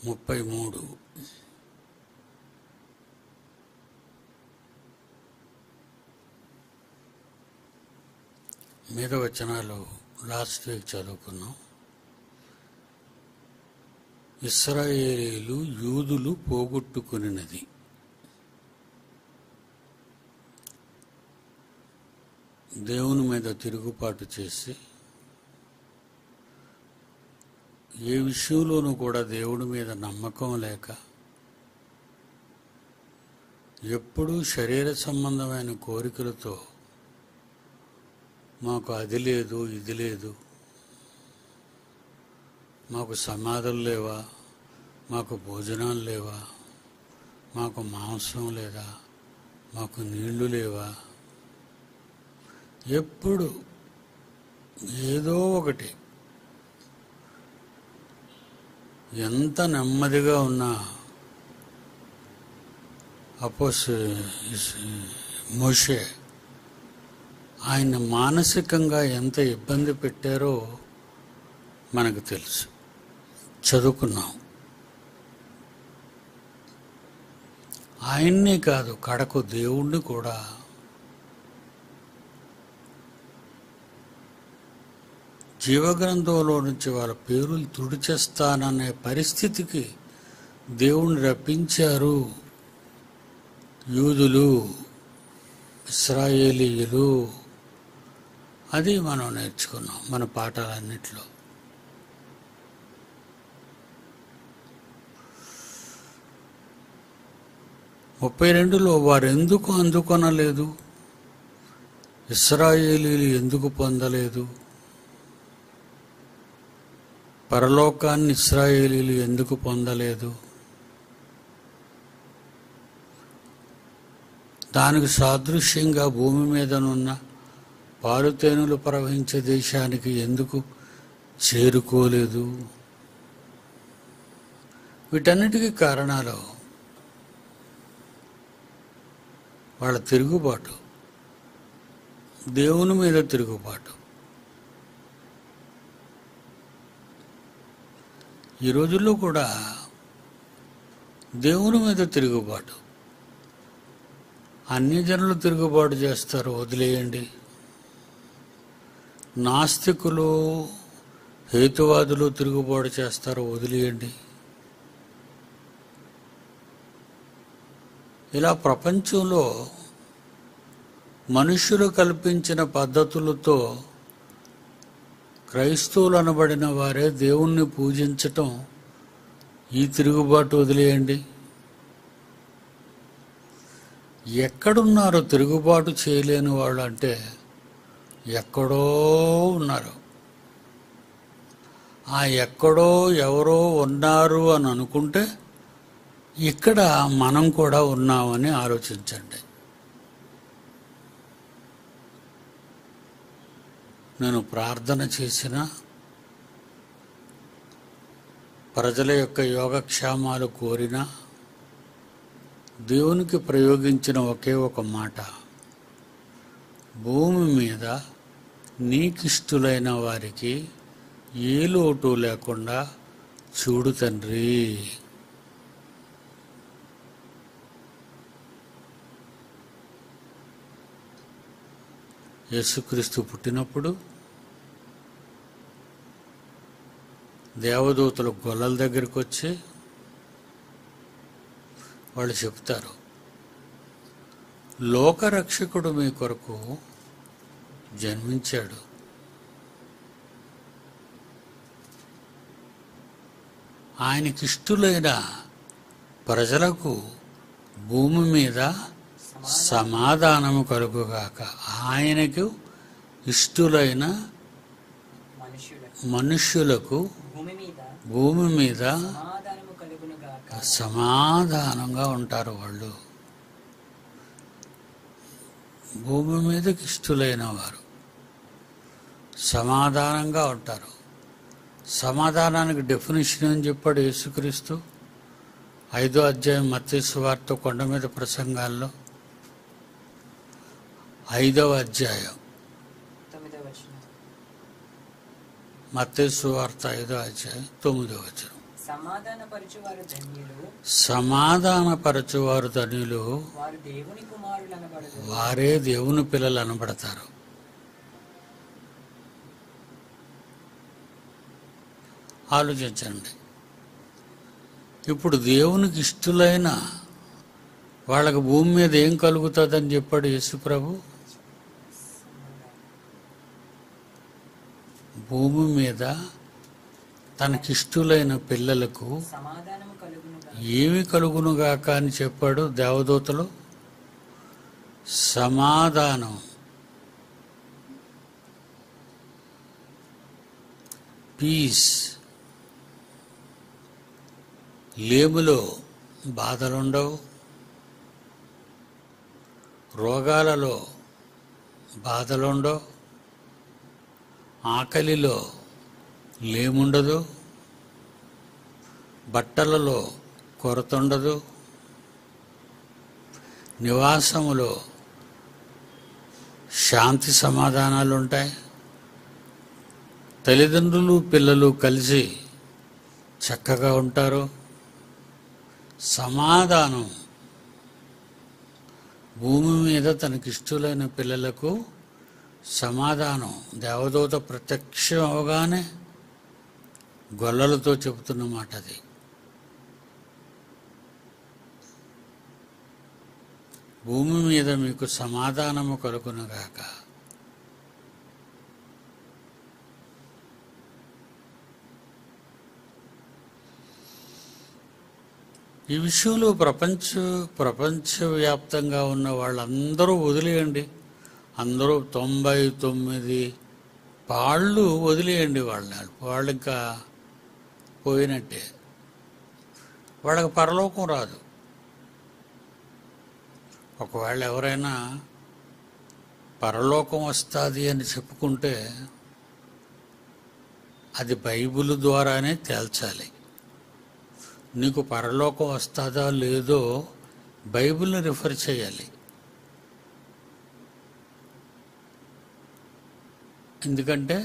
ముప్పై మూడు మీద వచనాలు లాస్ట్ వీక్ చదువుకున్నాం ఇస్రాయేలీలు యూదులు పోగొట్టుకునినది దేవుని మీద తిరుగుబాటు చేసి ఏ విషయంలోనూ కూడా దేవుడి మీద నమ్మకం లేక ఎప్పుడూ శరీర సంబంధమైన కోరికలతో మాకు అది లేదు ఇది లేదు మాకు సమాధులు లేవా మాకు భోజనాలు లేవా మాకు మాంసం లేదా మాకు నీళ్లు లేవా ఎప్పుడు ఏదో ఒకటి ఎంత నెమ్మదిగా ఉన్నా అపోస్ మోషే ఆయన మానసికంగా ఎంత ఇబ్బంది పెట్టారో మనకు తెలుసు చదువుకున్నాం ఆయన్నే కాదు కడకు దేవుణ్ణి కూడా జీవగ్రంథంలో నుంచి వాళ్ళ పేర్లు తుడిచేస్తాననే పరిస్థితికి దేవుణ్ణి రప్పించారు యూదులు ఇస్రాయేలీయులు అది మనం నేర్చుకున్నాం మన పాఠాలన్నిట్లో ముప్పై రెండులో వారు ఎందుకు అందుకొనలేదు ఇస్రాయేలీలు ఎందుకు పొందలేదు పరలోకాన్ని ఇస్రాయేలీలు ఎందుకు పొందలేదు దానికి సాదృశ్యంగా భూమి మీదనున్న పాలుతేనులు ప్రవహించే దేశానికి ఎందుకు చేరుకోలేదు వీటన్నిటికీ కారణాలు వాళ్ళ తిరుగుబాటు దేవుని మీద తిరుగుబాటు ఈ రోజుల్లో కూడా దేవుని మీద తిరుగుబాటు అన్ని జనులు తిరుగుబాటు చేస్తారు వదిలేయండి నాస్తికులు హేతువాదులు తిరుగుబాటు చేస్తారు వదిలేయండి ఇలా ప్రపంచంలో మనుషులు కల్పించిన పద్ధతులతో క్రైస్తవులు అనబడిన వారే దేవుణ్ణి పూజించటం ఈ తిరుగుబాటు వదిలేయండి ఎక్కడున్నారో తిరుగుబాటు చేయలేని వాళ్ళు అంటే ఎక్కడో ఉన్నారు ఆ ఎక్కడో ఎవరో ఉన్నారు అని అనుకుంటే ఇక్కడ మనం కూడా ఉన్నామని ఆలోచించండి నేను ప్రార్థన చేసిన ప్రజల యొక్క యోగక్షేమాలు కోరిన దేవునికి ప్రయోగించిన ఒకే ఒక మాట భూమి మీద నీకిష్టులైన వారికి ఏ లోటు లేకుండా చూడు తండ్రి యేసుక్రీస్తు పుట్టినప్పుడు దేవదూతలు గొల్లల దగ్గరికి వచ్చి వాళ్ళు చెప్తారు లోకరక్షకుడు మీ కొరకు జన్మించాడు ఆయనకిష్టులైన ప్రజలకు భూమి మీద సమాధానము కలుగుగాక ఆయనకు ఇష్టులైన మనుష్యులకు మనుష్యులకు భూమి మీద భూమి మీద సమాధానము కలుగును గాక సమాధానంగా ఉంటారు వాళ్ళు భూమి మీదకి ఇష్టులైన వారు సమాధానంగా ఉంటారు సమాధానానికి డెఫినేషన్ అని చెప్పాడు యేసుక్రీస్తు ఐదో అధ్యాయం మత్స్సు వార్త కొండ మీద ప్రసంగాల్లో ఐదవ అధ్యాయం తొమ్మిదవ వచనం మత్తేసు వార్త ఐదో అధ్యాయం తొమ్మిదో వచనం సమాధానపరచువారు ధన్యులు సమాధానపరచువారు ధనులు వారు దేవుని కుమారులు అనబడదు వారే దేవుని పిల్లలు అనబడతారు ఆలోచించండి ఇప్పుడు దేవునికి ఇష్టలైన వాళ్ళకి భూమి మీద ఏం కలుగుతుందని చెప్పాడు యేసుప్రభు భూమి మీద తనకిష్టులైన పిల్లలకు సమాధానము కలుగునుగా ఏమి కలుగునుగాక అని చెప్పాడు దేవదూతలు సమాధానం పీస్ లేములో బాధలుండవు రోగాలలో బాధలుండవు ఆకలిలో లేముండదు బట్టలలో కొరత ఉండదు నివాసములో శాంతి సమాధానాలు ఉంటాయి తల్లిదండ్రులు పిల్లలు కలిసి చక్కగా ఉంటారు సమాధానం భూమి మీద తనకిష్టులైన పిల్లలకు సమాధానం దేవదూత ప్రత్యక్షం అవగానే గొల్లలతో చెబుతున్న మాట అది భూమి మీద మీకు సమాధానము కలుగునుగాక ఈ విషయంలో ప్రపంచ ప్రపంచవ్యాప్తంగా ఉన్న వాళ్ళందరూ వదిలేయండి అందరూ తొంభై తొమ్మిది పాళ్ళు వదిలేయండి వాళ్ళని వాళ్ళు ఇంకా పోయినట్టే వాళ్ళకి పరలోకం రాదు ఒకవేళ ఎవరైనా పరలోకం వస్తుంది అని చెప్పుకుంటే అది బైబిల్ ద్వారానే తేల్చాలి నీకు పరలోకం వస్తుందా లేదో బైబిల్ని రిఫర్ చేయాలి ఎందుకంటే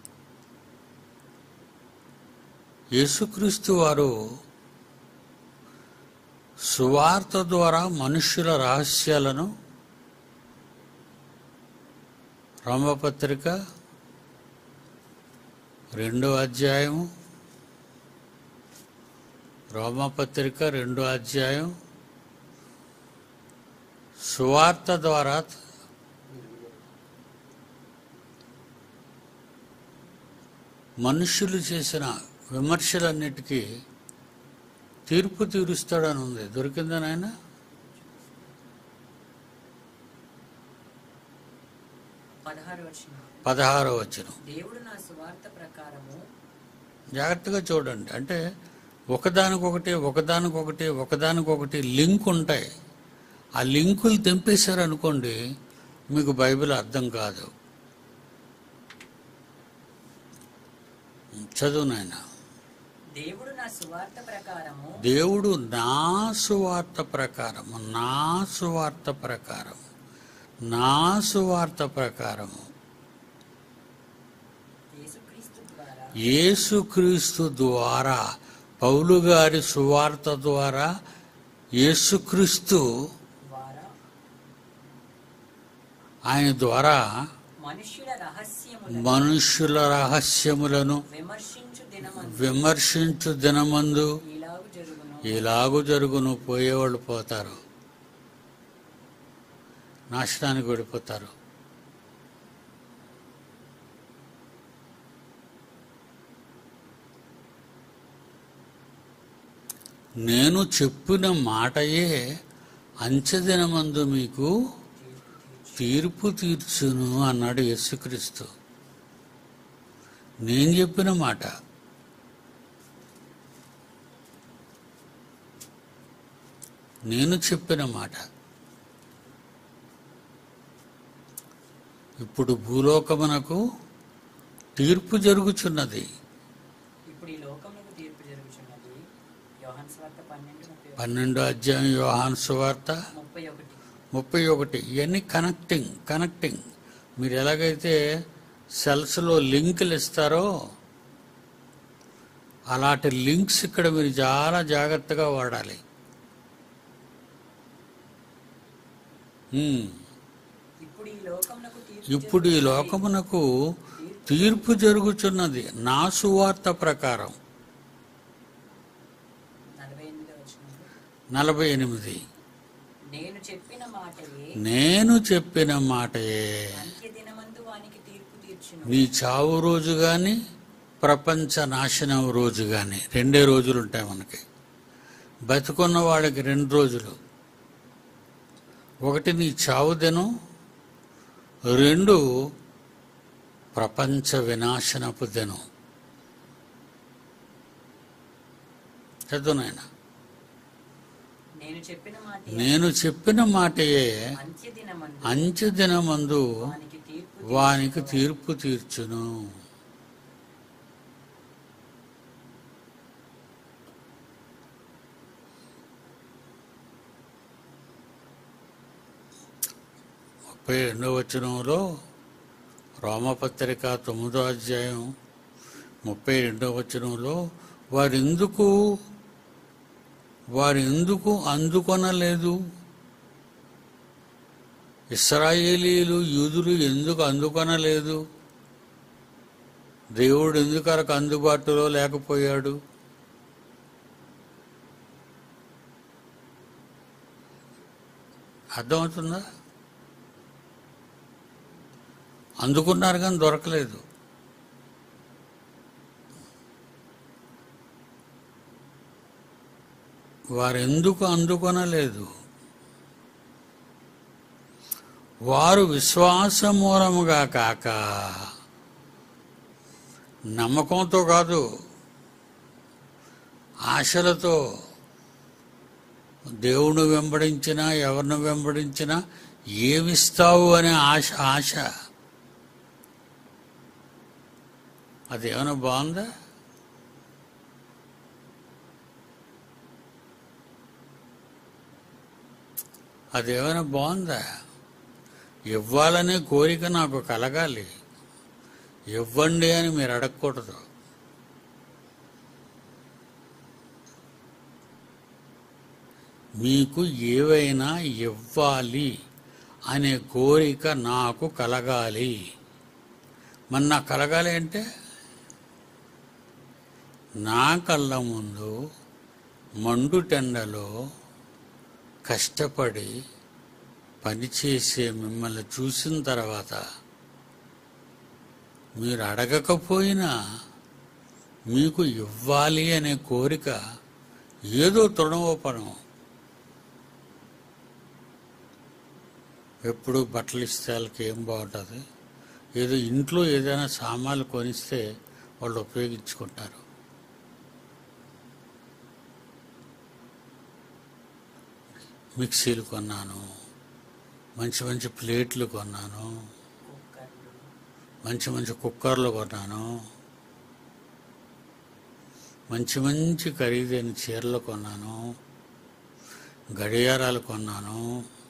యేసుక్రీస్తు వారు సువార్త ద్వారా మనుష్యుల రహస్యాలను రోమపత్రిక రెండో అధ్యాయము రోమపత్రిక రెండో అధ్యాయం సువార్త ద్వారా మనుష్యులు చేసిన విమర్శలన్నిటికీ తీర్పు తీరుస్తాడని ఉంది దొరికిందా నాయన పదహారు వచ్చిన పదహారో వచనం దేవుడు నా సువార్త ప్రకారము జాగ్రత్తగా చూడండి అంటే ఒకదానికొకటి ఒకదానికొకటి ఒకదానికొకటి లింక్ ఉంటాయి ఆ లింకులు తెంపేశారనుకోండి మీకు బైబిల్ అర్థం కాదు చదువు నాయన దేవుడు నా సువార్త ప్రకారము దేవుడు నా సువార్త ప్రకారము నా సువార్త ప్రకారం నా సువార్త ప్రకారము యేసుక్రీస్తు ద్వారా యేసుక్రీస్తు ద్వారా పౌలు గారి సువార్త ద్వారా యేసుక్రీస్తు ద్వారా ఆయన ద్వారా మనుష్యుల రహస్యములను మనుష్యుల రహస్యములను విమర్శించు దినమందు విమర్శించు దినమందు ఇలాగు జరుగును ఇలాగు జరుగును పోయేవాళ్ళు పోతారు నాశనానికి వెళ్ళిపోతారు నేను చెప్పిన మాటయే అంచెదినమందు మీకు తీర్పు తీర్చును అన్నాడు యేసుక్రీస్తు నేను చెప్పిన మాట నేను చెప్పిన మాట ఇప్పుడు భూలోకమునకు తీర్పు జరుగుచున్నది ఇప్పుడు ఈ లోకములకు తీర్పు జరుగుచున్నది యోహాన్ స్వార్త పన్నెండు ముప్పై పన్నెండో అధ్యాయం యోహాన్ సువార్త ముప్పై ఒకటి ముప్పై ఒకటి ఇవన్నీ కనెక్టింగ్ కనెక్టింగ్ మీరు ఎలాగైతే సెల్స్లో లింకులు ఇస్తారో అలాంటి లింక్స్ ఇక్కడ మీరు చాలా జాగ్రత్తగా వాడాలి ఉమ్. ఇప్పుడు ఈ లోకమునకు తీర్పు ఇప్పుడు ఈ జరుగుచున్నది. లోకమునకు తీర్పు తీర్పు జరుగుచున్నది నా సువార్త ప్రకారం నలభై ఎనిమిదో వచనంలో, నలభై ఎనిమిది నేను చెప్పిన మాటయే నేను చెప్పిన మాటయే అంత్య దినమందు వానికి తీర్పు తీర్చును నీ చావు రోజు కానీ ప్రపంచ నాశనం రోజు కానీ రెండే రోజులు ఉంటాయి మనకి బతుకున్న వాడికి రెండు రోజులు ఒకటి నీ చావు దినం రెండు ప్రపంచ వినాశనపు దినం చదువు నాయన నేను చెప్పిన మాట నేను చెప్పిన మాటయే అంత్య దినమందు అంచె దినమందు వానికి తీర్పు వానికి తీర్చును. తీర్పు తీర్చును ముప్పై రెండో వచనంలో రోమపత్రిక తొమ్మిదో అధ్యాయం ముప్పై రెండో వచనంలో వారెందుకు వారెందుకు అందుకొనలేదు ఇస్రాయేలీలు యూదులు ఎందుకు అందుకొనలేదు దేవుడు ఎందుకు అరకు అందుబాటులో లేకపోయాడు అర్థమవుతుందా అందుకున్నారు కానీ దొరకలేదు వారెందుకు అందుకొనలేదు వారు విశ్వాసమూలముగా కాక నమ్మకంతో కాదు ఆశలతో దేవుడు వెంబడించినా ఎవరిని వెంబడించినా ఏమిస్తావు అనే ఆశ ఆశ అదేమైనా బాగుందా అదేమైనా బాగుందా ఇవ్వాలనే కోరిక నాకు కలగాలి ఇవ్వండి అని మీరు అడగకూడదు మీకు ఏవైనా ఇవ్వాలి అనే కోరిక నాకు కలగాలి మరి నాకు కలగాలి అంటే నా కళ్ళ ముందు మండుటెండలో కష్టపడి పనిచేసే మిమ్మల్ని చూసిన తర్వాత మీరు అడగకపోయినా మీకు ఇవ్వాలి అనే కోరిక ఏదో తృణమోపనం ఎప్పుడు బట్టలు ఇస్తే వాళ్ళకి ఏం బాగుంటుంది ఏదో ఇంట్లో ఏదైనా సామాన్లు కొనిస్తే వాళ్ళు ఉపయోగించుకుంటారు మిక్సీలు కొన్నాను మంచి మంచి ప్లేట్లు కొన్నాను కుక్కర్లు మంచి మంచి కుక్కర్లు కొన్నాను మంచి మంచి ఖరీదైన చీరలు కొన్నాను గడియారాలు కొన్నాను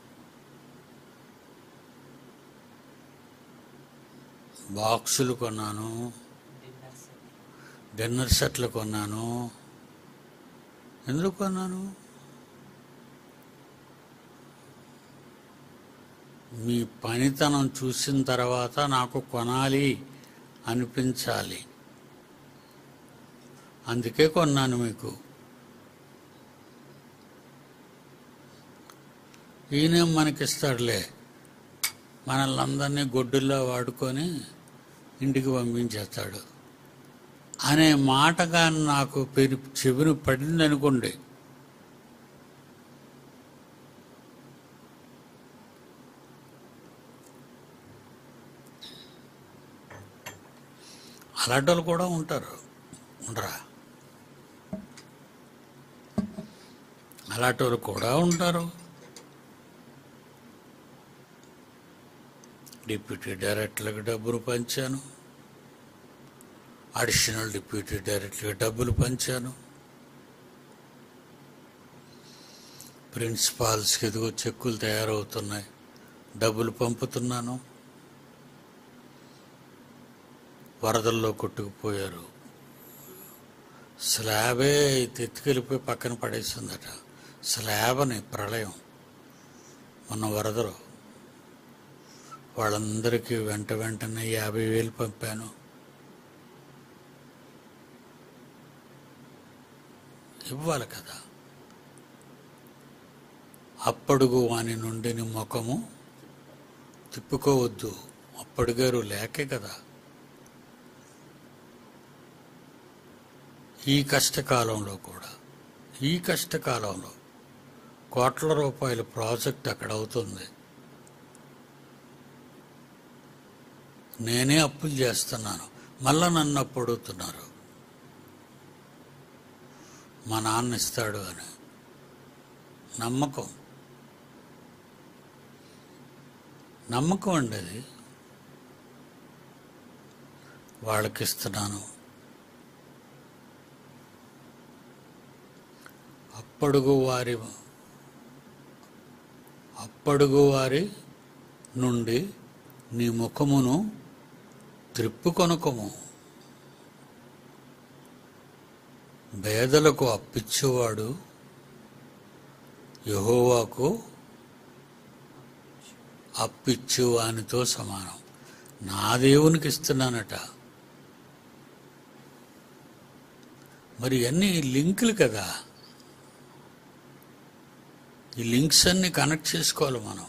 బాక్సులు కొన్నాను డిన్నర్ సెట్ డిన్నర్ సెట్లు కొన్నాను ఎందుకు కొన్నాను మీ పనితనం చూసిన తర్వాత నాకు కొనాలి అనిపించాలి అందుకే కొన్నాను మీకు ఈయనేం మనకిస్తాడులే మనల్ని అందరినీ గొడ్డుల్లో వాడుకొని ఇంటికి పంపించేస్తాడు అనే మాట కానీ నాకు పెరి చెవిని పడింది అనుకోండి అలాంటి వాళ్ళు కూడా ఉంటారు ఉండరా అలాంటి వాళ్ళు కూడా ఉంటారు డిప్యూటీ డైరెక్టర్లకు డబ్బులు పంచాను అడిషనల్ డిప్యూటీ డైరెక్టర్కి డబ్బులు పంచాను ప్రిన్సిపాల్స్కి ఎదుగో చెక్కులు తయారవుతున్నాయి డబ్బులు పంపుతున్నాను వరదల్లో కొట్టుకుపోయారు స్లాబే ఎత్తుకెళ్ళిపోయి పక్కన పడేసిందట స్లాబ్ ప్రళయం మొన్న వరదలు వాళ్ళందరికీ వెంట వెంటనే యాభై వేలు పంపాను ఇవ్వాలి కదా అప్పడుగు వాని నుండి నీ ముఖము తిప్పుకోవద్దు అప్పడుగారు లేకే కదా ఈ కష్టకాలంలో కూడా ఈ కష్టకాలంలో కోట్ల రూపాయల ప్రాజెక్ట్ అక్కడ అవుతుంది నేనే అప్పులు చేస్తున్నాను మళ్ళా నన్ను అప్పు అడుగుతున్నారు మా నాన్న ఇస్తాడు అని నమ్మకం నమ్మకం అండి అది వాళ్ళకి ఇస్తున్నాను అప్పడుగు వారి అప్పడుగు వారి నుండి నీ ముఖమును త్రిప్పుకొనకము పేదలకు అప్పిచ్చేవాడు యహోవాకు అప్పిచ్చేవానితో సమానం నా దేవునికి ఇస్తున్నానట మరి అన్ని లింకులు కదా ఈ లింక్స్ అన్ని కనెక్ట్ చేసుకోవాలి మనం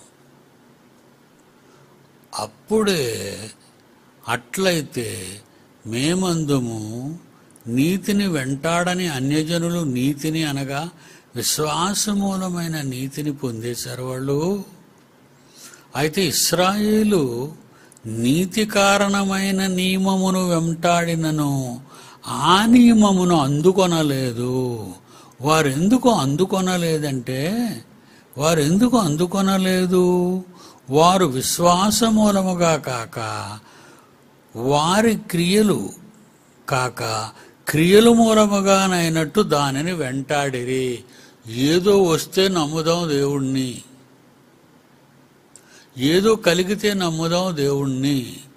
అప్పుడే అట్లయితే మేమందుము నీతిని వెంటాడని అన్యజనులు నీతిని అనగా విశ్వాసమూలమైన నీతిని పొందేశారు వాళ్ళు అయితే ఇస్రాయేలు నీతి కారణమైన నియమమును వెంటాడినను ఆ నియమమును అందుకొనలేదు వారెందుకు అందుకొనలేదంటే వారెందుకు అందుకొనలేదు వారు విశ్వాసమూలముగా కాక వారి క్రియలు కాక క్రియలు మూలముగానైనట్టు దానిని వెంటాడిరి ఏదో వస్తే నమ్ముదాం దేవుణ్ణి ఏదో కలిగితే నమ్ముదాం దేవుణ్ణి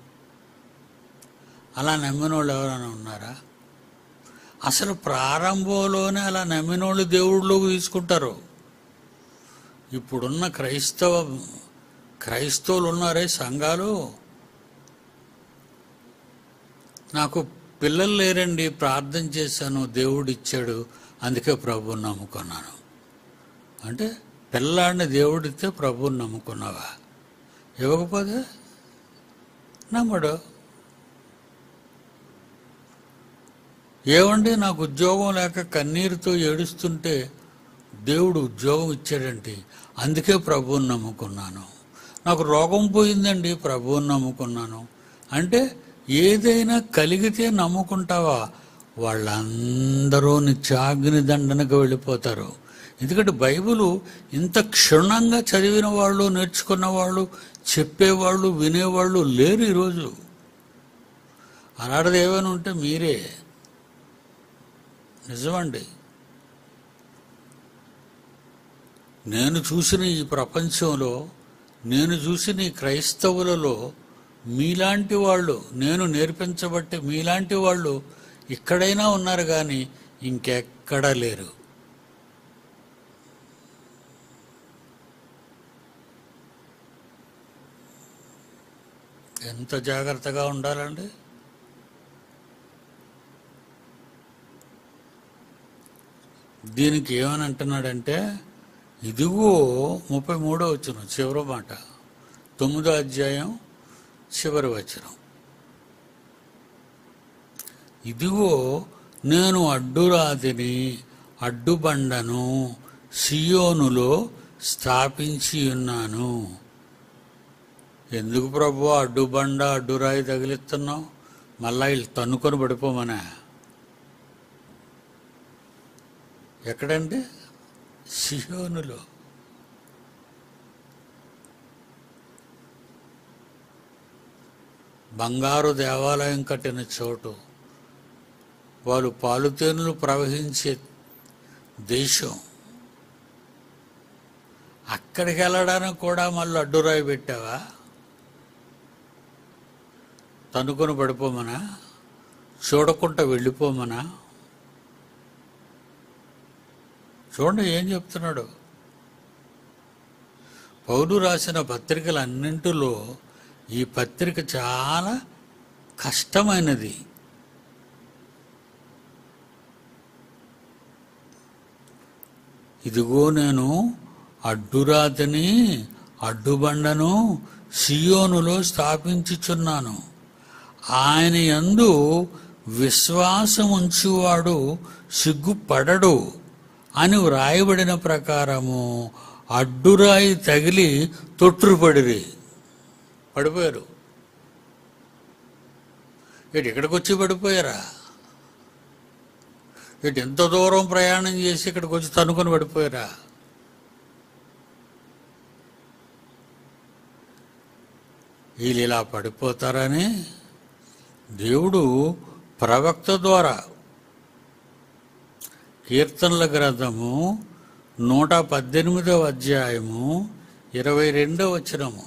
అలా నమ్మిన వాళ్ళు ఎవరైనా ఉన్నారా అసలు ప్రారంభంలోనే అలా నమ్మిన వాళ్ళు దేవుళ్ళలోకి తీసుకుంటారు ఇప్పుడున్న క్రైస్తవ క్రైస్తవులు ఉన్నారే సంఘాలు నాకు పిల్లలు లేరండి ప్రార్థన చేశాను దేవుడు ఇచ్చాడు అందుకే ప్రభువుని నమ్ముకున్నాను అంటే పిల్లాడిని దేవుడిస్తే ప్రభువుని నమ్ముకున్నావా ఇవ్వకపోతే నమ్మడు ఏమండి నాకు ఉద్యోగం లేక కన్నీరుతో ఏడుస్తుంటే దేవుడు ఉద్యోగం ఇచ్చాడండి అందుకే ప్రభువుని నమ్ముకున్నాను నాకు రోగం పోయిందండి ప్రభువుని నమ్ముకున్నాను అంటే ఏదైనా కలిగితే నమ్ముకుంటావా వాళ్ళందరూ నిత్యాగ్ని దండనకు వెళ్ళిపోతారు ఎందుకంటే బైబిలు ఇంత క్షుణ్ణంగా చదివిన వాళ్ళు నేర్చుకున్న వాళ్ళు చెప్పేవాళ్ళు వినేవాళ్ళు లేరు ఈరోజు అలాంటిది ఏమైనా ఉంటే మీరే నిజమండి నేను చూసిన ఈ ప్రపంచంలో నేను చూసిన ఈ క్రైస్తవులలో మీలాంటి వాళ్ళు నేను నేర్పించబట్టి మీలాంటి వాళ్ళు ఇక్కడైనా ఉన్నారు కానీ ఇంకెక్కడా లేరు ఎంత జాగ్రత్తగా ఉండాలండి దీనికి ఏమని అంటున్నాడంటే ఇదిగో ముప్పై మూడో వచ్చిన చివరి మాట తొమ్మిదో అధ్యాయం చివరి వచనం ఇదిగో నేను అడ్డురాతిని అడ్డుబండను సియోనులో స్థాపించి ఉన్నాను ఎందుకు ప్రభు అడ్డుబండ అడ్డురాయి తగిలిస్తున్నావు మళ్ళా వీళ్ళు తన్నుకొని పడిపోమనా ఎక్కడండి సియోనులో బంగారు దేవాలయం కట్టిన చోటు వాళ్ళు పాలుతేనులు ప్రవహించే దేశం అక్కడికి వెళ్ళడానికి కూడా మళ్ళీ అడ్డురాయి పెట్టావా తనుకొని పడిపోమనా చూడకుండా వెళ్ళిపోమనా చూడండి ఏం చెప్తున్నాడు పౌలు రాసిన పత్రికలన్నింటిలో ఈ పత్రిక చాలా కష్టమైనది ఇదిగో నేను అడ్డురాతిని అడ్డుబండను సియోనులో స్థాపించుచున్నాను ఆయన యందు విశ్వాసం ఉంచువాడు సిగ్గుపడడు అని వ్రాయబడిన ప్రకారము అడ్డురాయి తగిలి తొట్టుపడిరి పడిపోయారు ఇటు ఇక్కడికి వచ్చి పడిపోయారా ఇటు ఎంత దూరం ప్రయాణం చేసి ఇక్కడికి వచ్చి తనుకొని పడిపోయారా వీళ్ళు ఇలా పడిపోతారని దేవుడు ప్రవక్త ద్వారా కీర్తనల గ్రంథము నూట పద్దెనిమిదవ అధ్యాయము ఇరవై రెండవ వచనము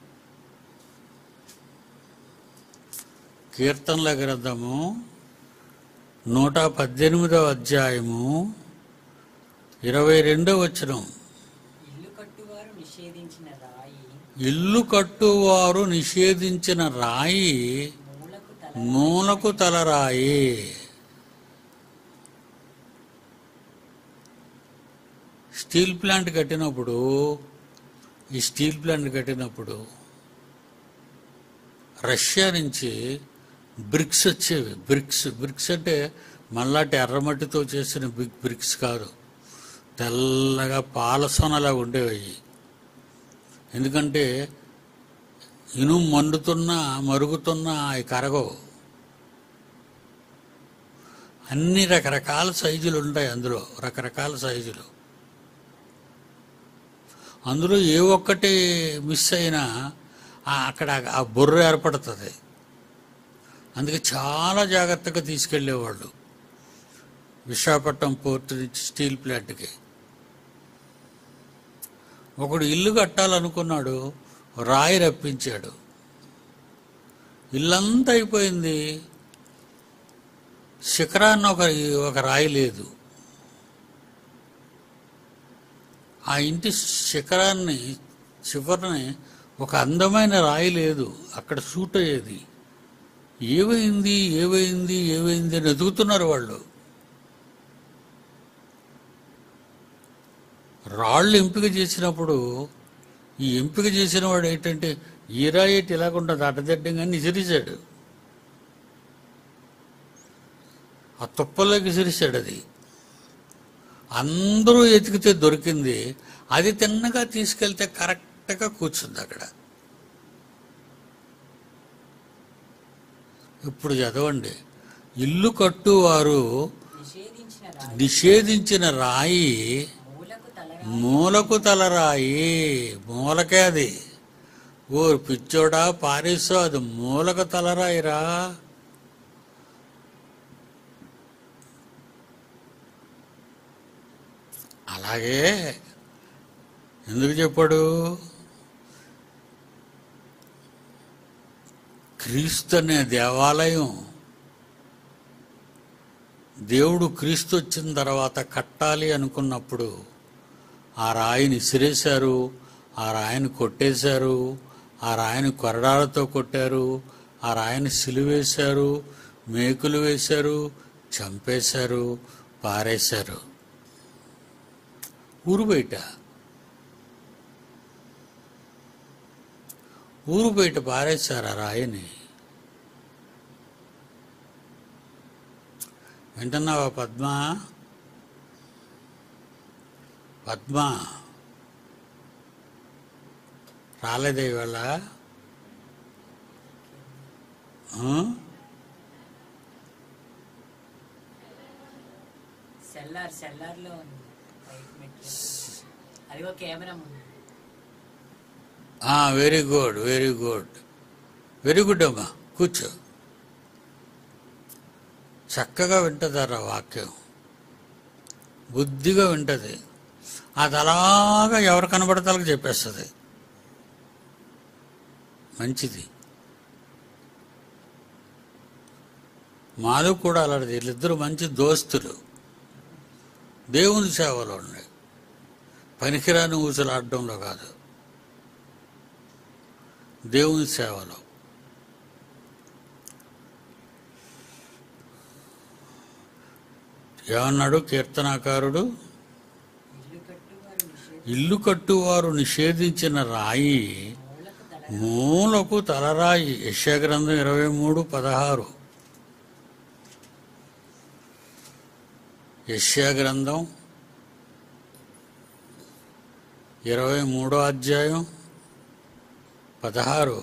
కీర్తనల గ్రంథము నూట పద్దెనిమిదవ అధ్యాయము ఇరవై రెండవ వచనం ఇల్లు కట్టువారు నిషేధించిన రాయి ఇల్లు కట్టువారు నిషేధించిన రాయి మూలకు తల మూలకు తలరాయి స్టీల్ ప్లాంట్ కట్టినప్పుడు ఈ స్టీల్ ప్లాంట్ కట్టినప్పుడు రష్యా నుంచి బ్రిక్స్ వచ్చేవి బ్రిక్స్ బ్రిక్స్ అంటే మళ్ళాటి ఎర్రమట్టితో చేసిన బిగ్ బ్రిక్స్ కాదు తెల్లగా పాలసోనలాగా ఉండేవి అవి. ఎందుకంటే ఇనుము మండుతున్నా మరుగుతున్నా అవి కరగవు అన్ని రకరకాల సైజులు ఉంటాయి అందులో రకరకాల సైజులు అందులో ఏ ఒక్కటి మిస్ అయినా ఆ అక్కడ ఆ బుర్ర ఏర్పడుతుంది అందుకే చాలా జాగ్రత్తగా తీసుకెళ్ళేవాళ్ళు విశాఖపట్నం పోర్ట్ నుంచి స్టీల్ ప్లాంట్కి ఒకడు ఇల్లు కట్టాలనుకున్నాడు రాయి రప్పించాడు ఇల్లంతా అయిపోయింది శిఖరాన్ని ఒక ఒక రాయి లేదు ఆ ఇంటి శిఖరాన్ని చివరిని ఒక అందమైన రాయి లేదు అక్కడ షూట్ అయ్యేది ఏమైంది ఏమైంది ఏమైంది అని ఎదుగుతున్నారు వాళ్ళు రాళ్ళు ఎంపిక చేసినప్పుడు ఈ ఎంపిక చేసిన వాడు ఏంటంటే ఈ రాయి ఏంటి ఇలాగుంటుంది అడ్డదిడ్డంగా విసిరిశాడు ఆ తుప్పలోకి విసిరిశాడు అది అందరూ ఎతికితే దొరికింది అది తిన్నగా తీసుకెళ్తే కరెక్ట్గా కూర్చుంది అక్కడ ఇప్పుడు చదవండి ఇల్లు కట్టువారు నిషేధించిన రాయి నిషేధించిన రాయి మూలకు తల మూలకు తలరాయి మూలకే అది ఓ పిచ్చోడా పారేసో అది మూలకు తలరాయిరా అలాగే ఎందుకు చెప్పాడు క్రీస్తు అనే దేవాలయం దేవుడు క్రీస్తు వచ్చిన తర్వాత కట్టాలి అనుకున్నప్పుడు ఆ రాయిని ఇసిరేశారు ఆ రాయిని కొట్టేశారు ఆ రాయిని కొరడాలతో కొట్టారు ఆ రాయిని సిలువేశారు మేకులు వేశారు చంపేశారు పారేశారు ఊరు బయట ఊరు బయట పారేశారు ఆ రాయిని వింటున్నావా పద్మ పద్మ రాలేదే ఇవాళ ఆ? సెల్లార్ సెల్లార్ లో ఉంది రైట్ మెట్లు అదిగో కెమెరా ముందు ఆ, very good very good very good అమ్మా కూర్చో చక్కగా వింటుందారా వాక్యం బుద్ధిగా వింటది అది అలాగా ఎవరు కనబడతాలకు చెప్పేస్తుంది మంచిది మాలు కూడా అలాంటిది వీళ్ళిద్దరు మంచి దోస్తులు దేవుని సేవలో ఉండి పనికిరాని ఊసలాడడంలో కాదు దేవుని సేవలో ఏమన్నాడు కీర్తనాకారుడు ఇల్లు కట్టువారు నిషేధ ఇల్లు కట్టువారు నిషేధించిన రాయి మూలకు తల మూలకు తలరాయి యశాగ్రంథం ఇరవై మూడు పదహారు యశాగ్రంథం ఇరవై మూడో అధ్యాయం పదహారు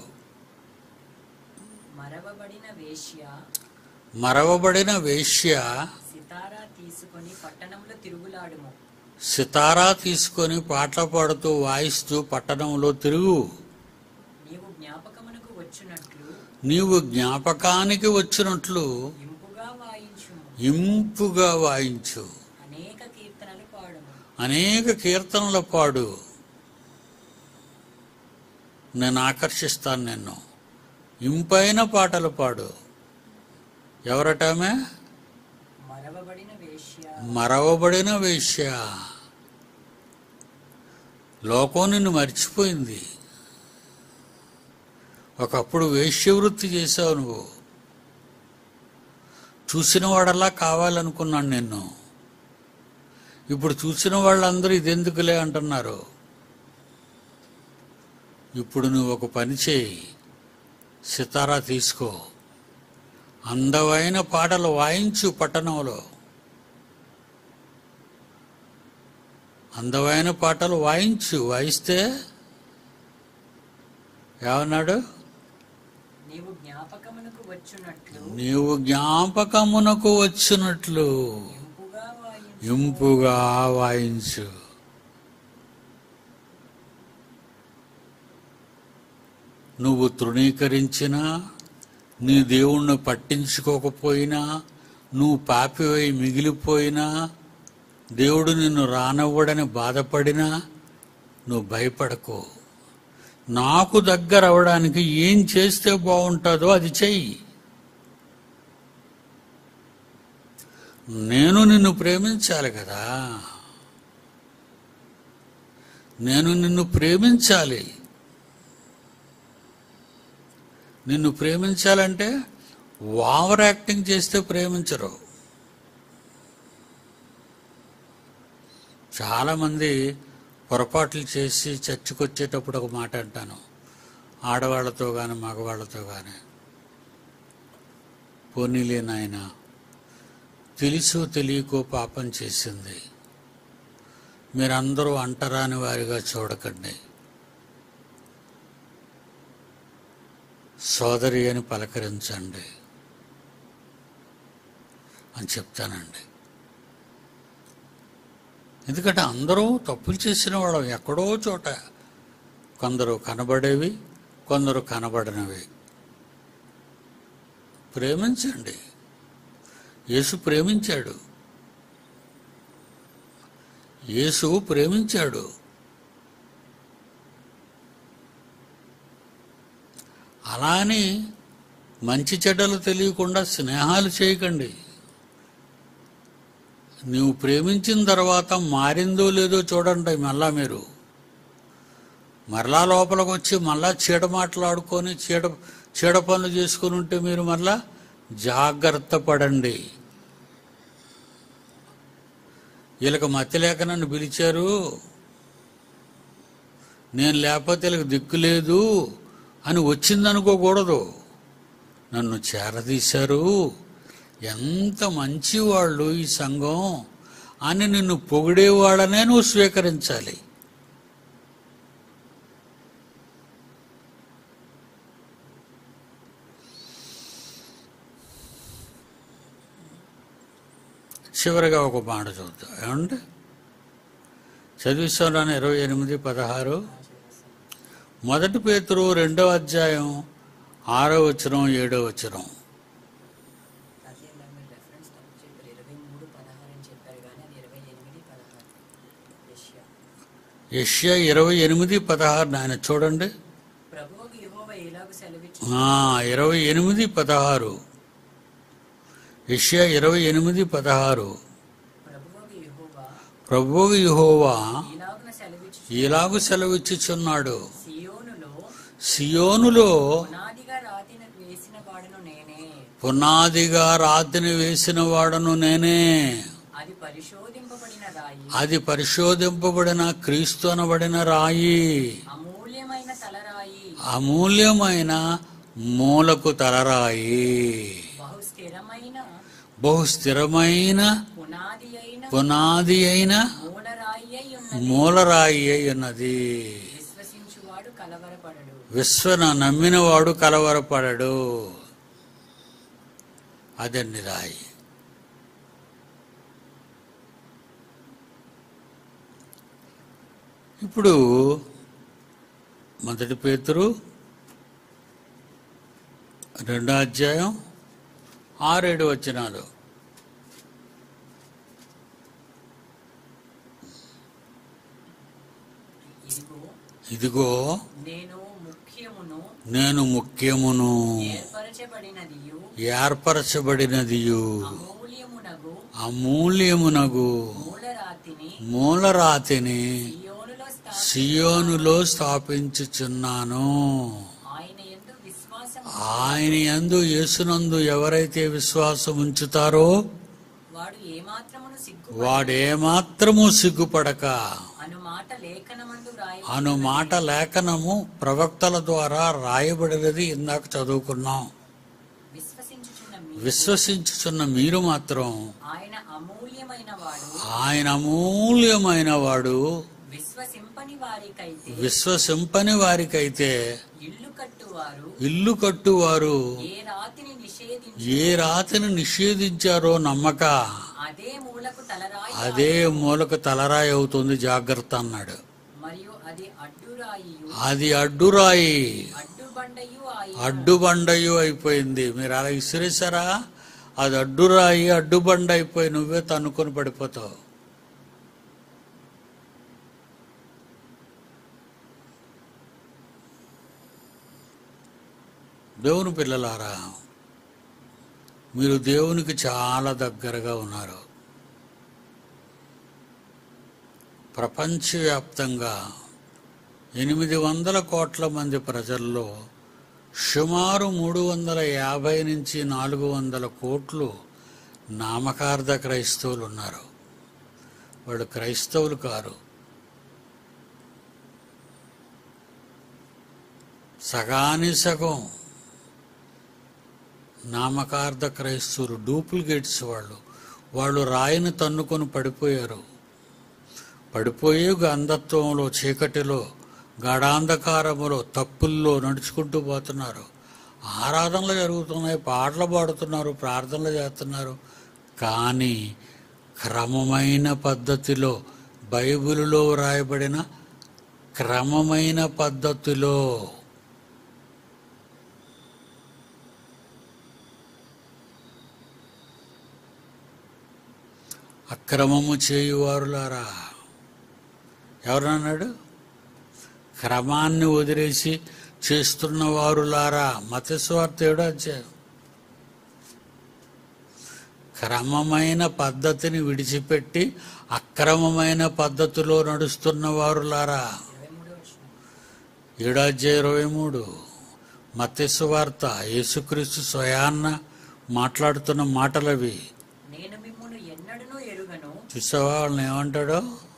మరవబడిన వేశ్య మరవబడిన వేశ్య సితారా తీసుకొని పట్టణంలో తిరుగులాడుము సితారా తీసుకొని పాటలు పాడుతూ వాయిస్తూ పట్టణంలో తిరుగు నీవు జ్ఞాపకమునకు వచ్చినట్లు నీవు జ్ఞాపకానికి వచ్చినట్లు ఇంపుగా వాయించుము ఇంపుగా వాయించు అనేక కీర్తనలు పాడుము అనేక కీర్తనల పాడు నేను ఆకర్షిస్తాను నిన్ను ఇంపైన పాటలు పాడు ఎవరటామే మరవబడిన వేశ్య మరవబడిన వేశ్య లోకం నిన్ను మర్చిపోయింది ఒకప్పుడు వేశ్యవృత్తి చేసావు నువ్వు చూసిన వాడల్లా కావాలనుకున్నాను నిన్ను ఇప్పుడు చూసిన వాళ్ళందరూ ఇదెందుకులే అంటున్నారు ఇప్పుడు నువ్వు ఒక పని చేయి సితారా తీసుకో అందమైన పాటలు వాయించు పట్టణంలో అందమైన పాటలు వాయించు వాయిస్తే ఏమన్నాడు నీవు జ్ఞాపకమునకు వచ్చునట్లు నీవు జ్ఞాపకమునకు వచ్చినట్లు ఇంపుగా వాయించు ఇంపుగా వాయించు నువ్వు తృణీకరించినా నీ దేవుణ్ణి పట్టించుకోకపోయినా నువ్వు పాపివై మిగిలిపోయినా దేవుడు నిన్ను రానవ్వడని బాధపడినా నువ్వు భయపడకు నాకు దగ్గర అవడానికి ఏం చేస్తే బాగుంటుందో అది చెయ్యి నేను నిన్ను ప్రేమించాలి కదా నేను నిన్ను ప్రేమించాలి నిన్ను ప్రేమించాలంటే ఓవర్ యాక్టింగ్ చేస్తే ప్రేమించరు చాలామంది పొరపాట్లు చేసి చర్చకు వచ్చేటప్పుడు ఒక మాట అంటాను ఆడవాళ్లతో కానీ మగవాళ్లతో కానీ పోనీలే నాయన తెలుసో తెలియకో పాపం చేసింది మీరందరూ అంటరాని వారిగా చూడకండి సోదరి అని పలకరించండి అని చెప్తానండి ఎందుకంటే అందరూ తప్పులు చేసిన వాళ్ళం ఎక్కడో చోట కొందరు కనబడేవి కొందరు కనబడనివి ప్రేమించండి యేసు ప్రేమించాడు యేసు ప్రేమించాడు అలా అని మంచి చెడ్డలు తెలియకుండా స్నేహాలు చేయకండి నువ్వు ప్రేమించిన తర్వాత మారిందో లేదో చూడండి మళ్ళా మీరు మరలా లోపలికి వచ్చి మళ్ళా చీడ మాట్లాడుకొని చీడ చీడ పనులు చేసుకుని ఉంటే మీరు మళ్ళా జాగ్రత్త పడండి వీళ్ళకి మతి లేక నన్ను పిలిచారు నేను లేకపోతే వీళ్ళకి దిక్కు లేదు అని వచ్చిందనుకోకూడదు నన్ను చేరదీశారు ఎంత మంచివాళ్ళు ఈ సంఘం అని నిన్ను పొగిడేవాళ్ళనే నువ్వు స్వీకరించాలి చివరిగా ఒక మాట చూద్దాం ఏమంటే చదివిస్తాను ఇరవై ఎనిమిది పదహారు మొదటి పేతురు రెండో అధ్యాయం ఆరో వచనం ఏడో వచనం అదే ఇలా మీరు రెఫరెన్స్ తప్పు చెప్పారు ఇరవై మూడు పదహారు అని చెప్పారు కానీ అది ఇరవై ఎనిమిది పదహారు ఏషియా యష్యా ఇరవై ఎనిమిది పదహారు నాయన చూడండి ప్రభువుకు యెహోవ ఎలాగూ సెలవిచ్చు ఆ, ఇరవై ఎనిమిది పదహారు యష్యా ఇరవై ఎనిమిది పదహారు ప్రభువుకు యెహోవ ప్రభు యెహోవా ఈలాగున సెలవిచ్చు ఇలాగు సెలవిచ్చుచున్నాడు సియోనులో సియోనులో పునాదిగా రాతిని వేసిన వాడును నేనే పునాదిగా రాతిని వేసిన వాడను నేనే అది పరిశోధింపబడిన రాయి అది పరిశోధింపబడిన క్రీస్తు అనబడిన రాయి అమూల్యమైన తలరాయి అమూల్యమైన మూలకు తలరాయి బహు స్థిరమైన బహు స్థిరమైన పునాది అయిన పునాది అయిన మూలరాయి అయి ఉన్నది మూలరాయి అయి ఉన్నది విశ్వసించువాడు కలవరపడడు విశ్వన నమ్మినవాడు కలవరపడడు అదండి రాయి ఇప్పుడు మొదటి పేతురు రెండో అధ్యాయం ఆరేడు వచ్చినాలు ఇదిగో ఇదిగో నేను ముఖ్యమును నేను ముఖ్యమును ఏర్పరచబడినదియు ఏర్పరచబడినదియు అమూల్యమునగు అమూల్యమునగు మూలరాతిని మూలరాతిని సియోనులో స్థా- సియోనులో స్థాపించుచున్నాను ఆయన ఎందు విశ్వాసం ఆయన యందు యేసునందు ఎవరైతే విశ్వాసం ఉంచుతారో వాడు ఏమాత్రమును సిగ్గు వాడేమాత్రము సిగ్గుపడక అను మాట లేఖనమందు రాయ అను మాట లేఖనము ప్రవక్తల ద్వారా రాయబడినది ఇందాక చదువుకున్నాం విశ్వసించుచున్న మీ విశ్వసించుచున్న మీరు మాత్రం ఆయన అమూల్యమైన వాడు ఆయన అమూల్యమైన వాడు విశ్వసింపని వారికైతే విశ్వసింపని వారికైతే ఇల్లు కట్టువారు ఇల్లు కట్టువారు ఏ రాతిని నిషేధించి ఏ రాతిని నిషేధించారో నమ్మక అదే మూలకు తలరాయి అదే మూలకు తలరాయి అవుతుంది జాగ్రత్త అన్నాడు మరియు అది అడ్డురాయియు అది అడ్డురాయి అడ్డుబండయు ఆయి అడ్డుబండయు అయిపోయింది మీరు అలా ఇసిరేసారా అది అడ్డురాయి అడ్డుబండ అయిపోయి నువ్వే తన్నుకొని పడిపోతావు దేవుని పిల్లలారా మీరు దేవునికి చాలా దగ్గరగా ఉన్నారు ప్రపంచవ్యాప్తంగా ఎనిమిది వందల కోట్ల మంది ప్రజల్లో సుమారు మూడు వందల యాభై నుంచి నాలుగు వందల కోట్లు నామకార్థ క్రైస్తవులు ఉన్నారు వాళ్ళు క్రైస్తవులు కారు సగాని సగం నామకార్థ క్రైస్తవులు డూప్లికేట్స్ వాళ్ళు వాళ్ళు రాయిని తన్నుకొని పడిపోయారు పడిపోయి అంధత్వంలో చీకటిలో గాఢాంధకారములో తప్పుల్లో నడుచుకుంటూ పోతున్నారు ఆరాధనలు జరుగుతున్నాయి పాటలు పాడుతున్నారు ప్రార్థనలు చేస్తున్నారు కానీ క్రమమైన పద్ధతిలో బైబిలులో వ్రాయబడిన క్రమమైన పద్ధతిలో అక్రమము చేయువారులారా ఎవరన్నాడు క్రమాన్ని వదిలేసి చేస్తున్న వారులారా మతస్వార్థ ఏడో అధ్యాయం క్రమమైన పద్ధతిని విడిచిపెట్టి అక్రమమైన పద్ధతిలో నడుస్తున్న వారులారా ఇరవై మూడో వచనం ఏడో అధ్యాయం ఇరవై మూడు మత్స్వార్త యేసుక్రీస్తు స్వయాన్న మాట్లాడుతున్న మాటలవి నేను మిమ్మును ఎన్నడూ ఎరుగను చూసావా వాళ్ళని ఏమంటాడో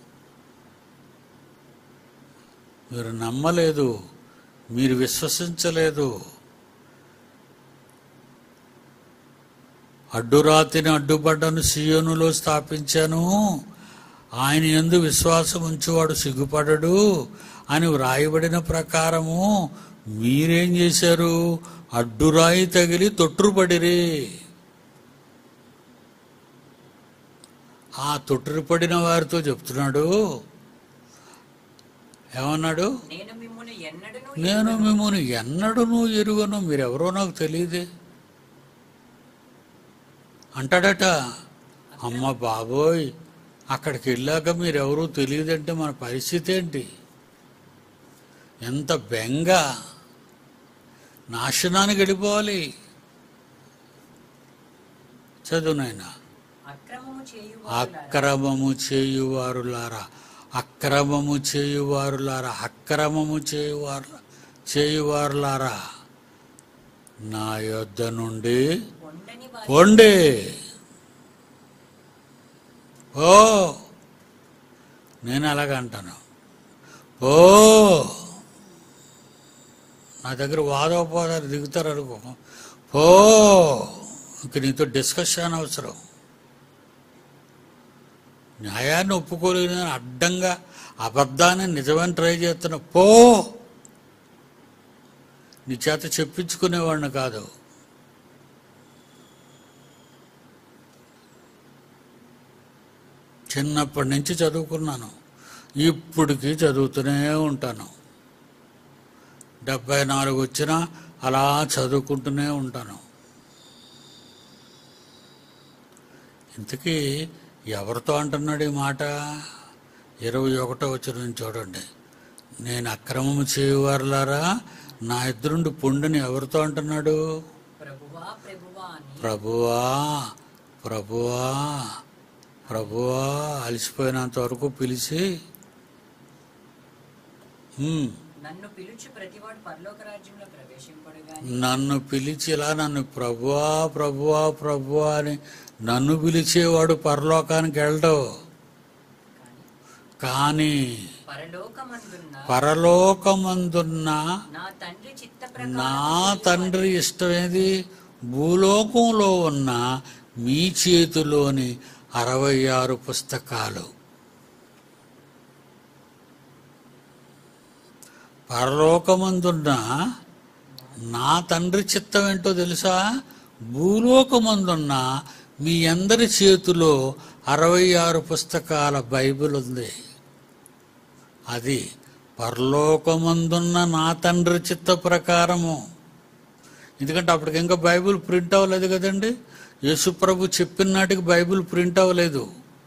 మీరు నమ్మలేదు మీరు విశ్వసించలేదు అడ్డురాతిని అడ్డుపడ్డను సియోనులో స్థాపించాను ఆయన ఎందు విశ్వాసం ఉంచువాడు సిగ్గుపడడు అని వ్రాయబడిన ప్రకారము మీరేం చేశారు అడ్డురాయి తగిలి తొట్టుపడిరి ఆ తొట్టుపడిన వారితో చెప్తున్నాడు ఏమన్నాడు నేను మిమ్మును ఎన్నడూ నేను మిమ్మల్ని ఎన్నడూ ఎరుగను మీరెవరో నాకు తెలియదే అంటాడట అమ్మ బాబోయ్ అక్కడికి వెళ్ళాక మీరెవరూ తెలియదంటే మన పరిస్థితి ఏంటి ఎంత బెంగ నాశనానికి వెళ్ళిపోవాలి చదువు నాయనా అక్రమము చేయు అక్రమము చేయువారులారా అక్రమము చేయువారులారా అక్రమము చేయువారు చేయువారులారా నా యొద్ద నుండి కొండని వారి పొండి ఓ నేను అలాగంటాను ఓ నా దగ్గర వాదోపాదాలు దిగుతారు అనుకో ఓ ఇంక నీతో డిస్కషన్ అవసరం న్యాయాన్ని ఒప్పుకోలేని అడ్డంగా అబద్ధాన్ని నిజమని ట్రై చేస్తున్న పో నీ చేత చెప్పించుకునేవాడిని కాదు చిన్నప్పటి నుంచి చదువుకున్నాను ఇప్పటికీ చదువుతూనే ఉంటాను డెబ్బై నాలుగు వచ్చినా అలా చదువుకుంటూనే ఉంటాను ఇంతకీ ఎవరితో అంటున్నాడు ఈ మాట ఇరవై ఒకటో వచ్చిన చూడండి నేను అక్రమము చేయువారులారా నా ఎదురుండి పొండుని ఎవరితో అంటున్నాడు ప్రభువా ప్రభువా అని ప్రభువా ప్రభువా ప్రభువా అలసిపోయినంత వరకు పిలిచి "హ్మ్, నన్ను పిలుచు ప్రతివాడు పరలోక రాజ్యంలో ప్రవేశింపడు గాని నన్ను పిలిచి ఇలా నన్ను ప్రభువా ప్రభువా ప్రభువా అని నన్ను పిలిచేవాడు పరలోకానికి వెళ్ళడు కానీ కానీ పరలోకమందున్న పరలోకమందున్న నా తండ్రి చిత్త నా ప్రకారం తండ్రి ఇష్టమేది భూలోకంలో ఉన్న మీ చేతిలోని అరవై ఆరు పుస్తకాలు పరలోకమందున్న నా తండ్రి చిత్తం ఏంటో తెలుసా భూలోకమందున్న మీ అందరి చేతిలో అరవై ఆరు పుస్తకాల బైబిల్ ఉంది అది పరలోకమందున్న నా తండ్రి చిత్త ప్రకారము ఎందుకంటే అప్పటికి ఇంకా బైబిల్ ప్రింట్ అవ్వలేదు కదండి యేసుప్రభు చెప్పిన నాటికి బైబిల్ ప్రింట్ అవ్వలేదు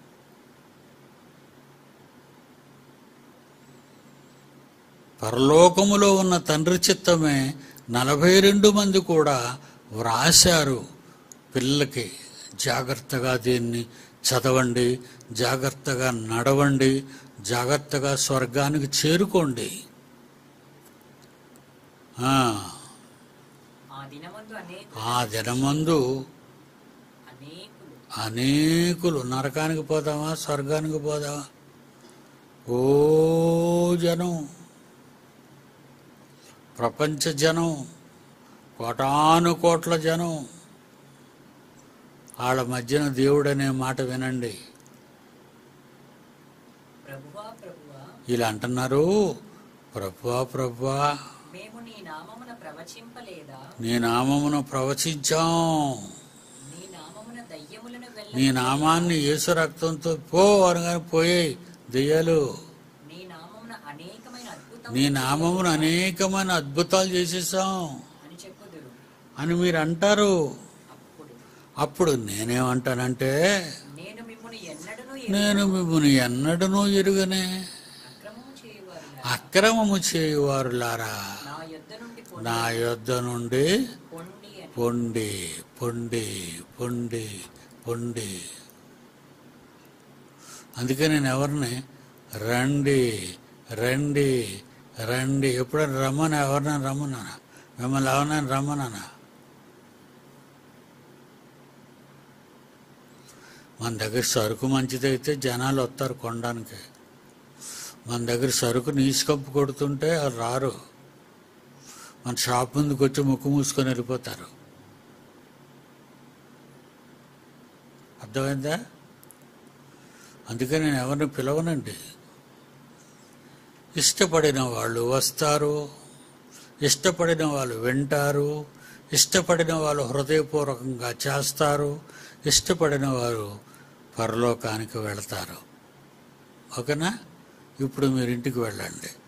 పరలోకములో ఉన్న తండ్రి చిత్తమే నలభై రెండు మంది కూడా వ్రాశారు పిల్లలకి జాగ్రత్తగా దీన్ని చదవండి జాగ్రత్తగా నడవండి జాగ్రత్తగా స్వర్గానికి చేరుకోండి ఆ, ఆ దినమందు అనేక ఆ దినమందు అనేకులు అనేకులు నరకానికి పోదామా స్వర్గానికి పోదామా ఓ జనం ప్రపంచ జనం కోటాను కోట్ల జనం వాళ్ళ మధ్యన దేవుడు అనే మాట వినండి ప్రభువా ప్రభువా వీళ్ళు అంటున్నారు ప్రభువా ప్రభువా మేము నీ నామమున ప్రవచింపలేదా నీ నామమును ప్రవచించాం నీ నామమున దయ్యములను వెళ్ళ నీ నామాన్ని యేసు రక్తంతో పో అనగానే పోయాయి దెయ్యాలు నీ నామమున అనేకమైన అద్భుతం నీ నామమును అనేకమైన అద్భుతాలు చేసేసాం అని చెప్పుదురు అని మీరు అంటారు అప్పుడు అప్పుడు నేనేమంటానంటే నేను మిమ్మల్ని ఎన్నడను నేను మిమ్మల్ని ఎన్నడనూ ఎరుగనే అక్రమము చేయువారు అక్రమము చేయువారులారా నా యొద్ద నుండి పొండి నా యొద్ద నుండి పొండి అని పొండి పొండి పొండి పొండి అందుకే నేను ఎవరిని రండి రండి రండి ఎప్పుడైనా రమ్మని ఎవరినైనా రమ్మన్నానా మిమ్మల్ని ఎవరినైనా రమ్మన్నానా మన దగ్గర సరుకు మంచిదైతే జనాలు వస్తారు కొనడానికి మన దగ్గర సరుకు నీసుకప్పు కొడుతుంటే వాళ్ళు రారు మన షాప్ ముందుకు వచ్చి ముక్కు మూసుకొని వెళ్ళిపోతారు అర్థమైందా అందుకే నేను ఎవరిని పిలవనండి ఇష్టపడిన వాళ్ళు వస్తారు ఇష్టపడిన వాళ్ళు వింటారు ఇష్టపడిన వాళ్ళు హృదయపూర్వకంగా చేస్తారు ఇష్టపడిన వారు పరలోకానికి వెళతారు ఓకేనా ఇప్పుడు మీరు ఇంటికి వెళ్ళండి